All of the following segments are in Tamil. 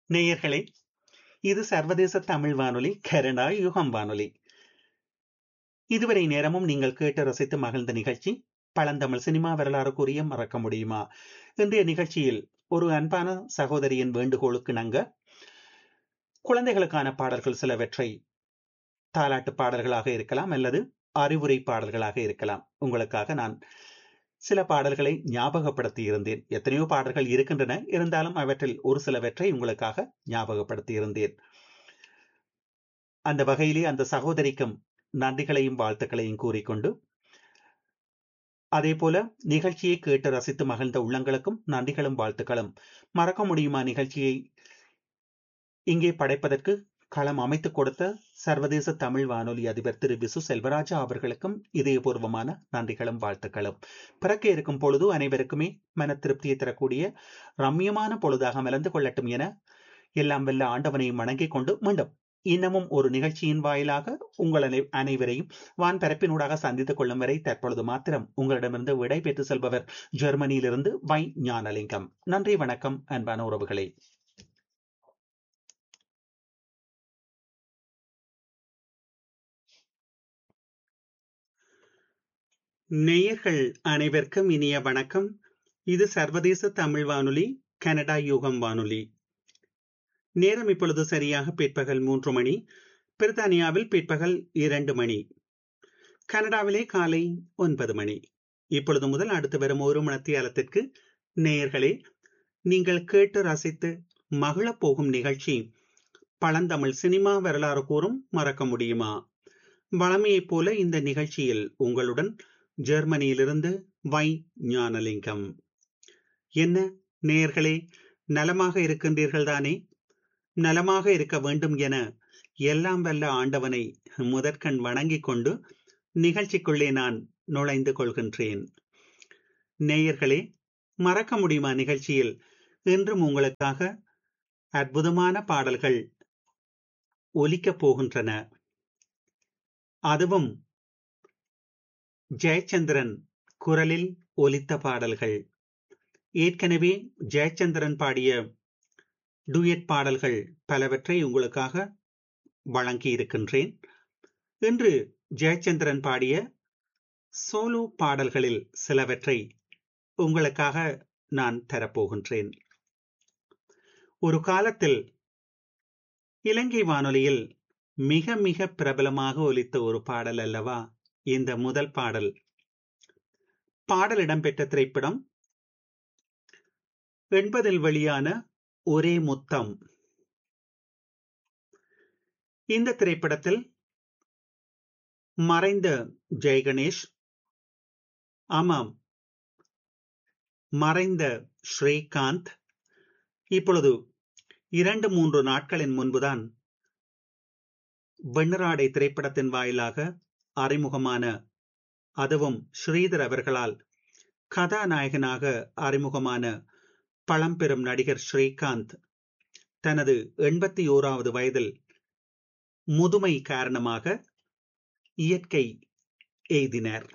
நேயர்களே இது சர்வதேச தமிழ் வானொலி கனடா யுகம் வானொலி இதுவரை நேரமும் நீங்கள் கேட்டு ரசித்து மகிழ்ந்த நிகழ்ச்சி பழந்தமிழ் சினிமா வரலாறு கூறிய மறக்க முடியுமா இன்றைய நிகழ்ச்சியில் ஒரு அன்பான சகோதரியின் வேண்டுகோளுக்கு நங்க குழந்தைகளுக்கான பாடல்கள் சிலவற்றை தாலாட்டு பாடல்களாக இருக்கலாம் அல்லது அறிவுரை பாடல்களாக இருக்கலாம் உங்களுக்காக நான் சில பாடல்களை ஞாபகப்படுத்தி இருந்தேன் எத்தனையோ பாடல்கள் இருக்கின்றன இருந்தாலும் அவற்றில் ஒரு சிலவற்றை உங்களுக்காக ஞாபகப்படுத்தி இருந்தேன் அந்த வகையிலே அந்த சகோதரிக்கும் நன்றிகளையும் வாழ்த்துக்களையும் கூறிக்கொண்டு அதே போல நிகழ்ச்சியை கேட்டு ரசித்து மகிழ்ந்த உள்ளங்களுக்கும் நன்றிகளும் வாழ்த்துக்களும் மறக்க முடியுமா நிகழ்ச்சியை இங்கே படைப்பதற்கு களம் அமைத்துக் கொடுத்த சர்வதேச தமிழ் வானொலி அதிபர் திரு விசு செல்வராஜா அவர்களுக்கும் இதயபூர்வமான நன்றிகளும் வாழ்த்துக்களும் பிறக்க இருக்கும் பொழுது அனைவருக்குமே மன திருப்தியை தரக்கூடிய ரம்யமான பொழுதாக மலர்ந்து கொள்ளட்டும் என எல்லாம் வெல்ல ஆண்டவனையும் வணங்கிக் கொண்டு மீண்டும் இன்னமும் ஒரு நிகழ்ச்சியின் வாயிலாக உங்கள் அனைவரையும் வான் பரப்பினூடாக சந்தித்துக் கொள்ளும் வரை தற்பொழுது மாத்திரம் உங்களிடமிருந்து விடை பெற்று செல்பவர் ஜெர்மனியிலிருந்து வை ஞானலிங்கம் நன்றி வணக்கம் அன்பான உறவுகளே நேயர்கள் அனைவருக்கும் இனிய வணக்கம் இது சர்வதேச தமிழ் வானொலி கனடா யூகம் வானொலி நேரம் இப்பொழுது சரியாக பிற்பகல் மூன்று மணி பிரித்தானியாவில் பிற்பகல் இரண்டு மணி கனடாவிலே காலை ஒன்பது மணி இப்பொழுது முதல் அடுத்து வரும் ஒரு மணத்தியாலத்திற்கு நேயர்களே நீங்கள் கேட்டு ரசித்து மகிழப் போகும் நிகழ்ச்சி பழந்தமிழ் சினிமா வரலாறு கூறும் மறக்க முடியுமா வளமையைப் போல இந்த நிகழ்ச்சியில் உங்களுடன் ஜெர்மனியிலிருந்து வை ஞானலிங்கம் என்ன நேயர்களே நலமாக இருக்கின்றீர்கள் தானே நலமாக இருக்க வேண்டும் என எல்லாம் வல்ல ஆண்டவனை முதற்கண் வணங்கிக் கொண்டு நிகழ்ச்சிக்குள்ளே நான் நுழைந்து கொள்கின்றேன் நேயர்களே மறக்க முடியுமா நிகழ்ச்சியில் இன்றும் உங்களுக்காக அற்புதமான பாடல்கள் ஒலிக்கப் போகின்றன அதுவும் ஜெயச்சந்திரன் குரலில் ஒலித்த பாடல்கள் ஏற்கனவே ஜெயச்சந்திரன் பாடிய டூயட் பாடல்கள் பலவற்றை உங்களுக்காக வழங்கி இருக்கின்றேன் இன்று ஜெயச்சந்திரன் பாடிய சோலோ பாடல்களில் சிலவற்றை உங்களுக்காக நான் தரப்போகின்றேன் ஒரு காலத்தில் இலங்கை வானொலியில் மிக மிக பிரபலமாக ஒலித்த ஒரு பாடல் அல்லவா இந்த முதல் பாடல் பாடல் இடம்பெற்ற திரைப்படம் எண்பதில் வெளியான ஒரே முத்தம் இந்த திரைப்படத்தில் மறைந்த ஜெயகணேஷ் ஆமாம் மறைந்த ஸ்ரீகாந்த் இப்பொழுது இரண்டு மூன்று நாட்களின் முன்புதான் வெண்ணராடை திரைப்படத்தின் வாயிலாக அறிமுகமான அதுவும் ஸ்ரீதர் அவர்களால் கதாநாயகனாக அறிமுகமான பழம்பெரும் நடிகர் ஸ்ரீகாந்த் தனது எண்பத்தி ஓராவது வயதில் முதுமை காரணமாக இயற்கை எய்தினர்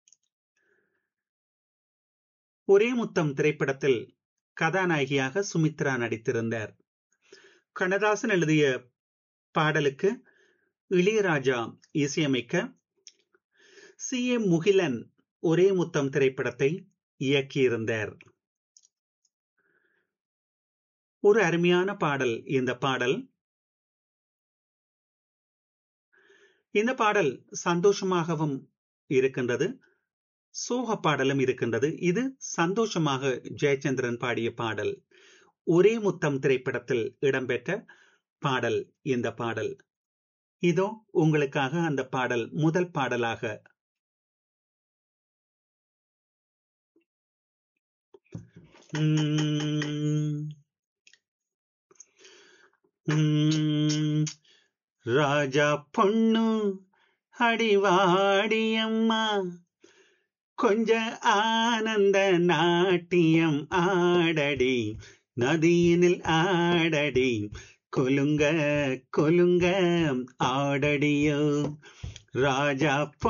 ஒரே முத்தம் திரைப்படத்தில் கதாநாயகியாக சுமித்ரா நடித்திருந்தார் கண்ணதாசன் எழுதிய பாடலுக்கு இளையராஜா இசையமைக்க சி ஏ முகிலன் ஒரே முத்தம் திரைப்படத்தை இயக்கியிருந்தார் ஒரு அருமையான பாடல் இந்த பாடல் இந்த பாடல் சந்தோஷமாகவும் இருக்கின்றது சோக பாடலும் இருக்கின்றது இது சந்தோஷமாக ஜெயச்சந்திரன் பாடிய பாடல் ஒரே முத்தம் திரைப்படத்தில் இடம்பெற்ற பாடல் இந்த பாடல் இதோ உங்களுக்காக அந்த பாடல் முதல் பாடலாக ராஜா பொண்ணு அடிவாடியம்மா கொஞ்ச ஆனந்த நாட்டியம் ஆடடி நதியினில் ஆடடி கொலுங்க கொலுங்க ஆடடியோ ராஜா